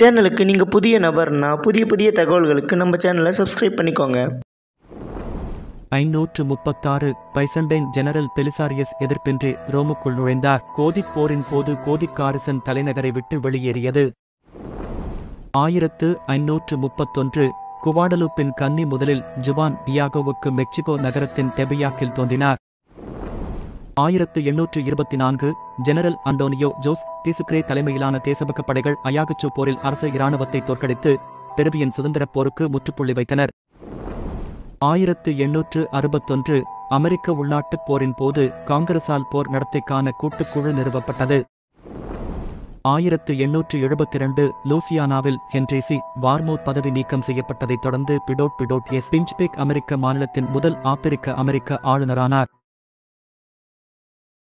சேனலுக்கு நீங்கள் புதிய நபர்னா புதிய புதிய தகவல்களுக்கு நம்ம சேனலை சப்ஸ்கிரைப் பண்ணிக்கோங்க ஐநூற்று முப்பத்தாறு பைசண்டைன் ஜெனரல் பெலிசாரியஸ் எதிர்ப்பின்றி ரோமுக்குள் நுழைந்தார் கோதிக் போரின் போது கோதிக் காரிசன் தலைநகரை விட்டு வெளியேறியது ஆயிரத்து ஐநூற்று முப்பத்தொன்று குவாடலூப்பின் கன்னி முதலில் ஜுவான் டியாகோவுக்கு மெக்சிகோ நகரத்தின் டெபியாக்கில் தோன்றினார் ஆயிரத்து எண்ணூற்று இருபத்தி நான்கு ஜெனரல் அண்டோனியோ ஜோஸ் டிசுக்ரே தலைமையிலான தேசபக்க படைகள் அயாகுச்சோ போரில் அரச இராணுவத்தை தோற்கடித்து பெருவியன் சுதந்திரப் போருக்கு முற்றுப்புள்ளி வைத்தனர் ஆயிரத்து எண்ணூற்று அறுபத்தொன்று அமெரிக்க உள்நாட்டுப் போரின் போது காங்கிரசால் போர் நடத்தைக்கான கூட்டுக்குழு நிறுவப்பட்டது ஆயிரத்து எண்ணூற்று எழுபத்தி இரண்டு லூசியானாவில் ஹென்ரிசி வார்மோத் பதவி நீக்கம் செய்யப்பட்டதைத் தொடர்ந்து பிடோட் பிடோட் எஸ் பிஞ்ச்பேக் அமெரிக்க மாநிலத்தின் முதல் ஆப்பிரிக்க அமெரிக்க ஆளுநரானார்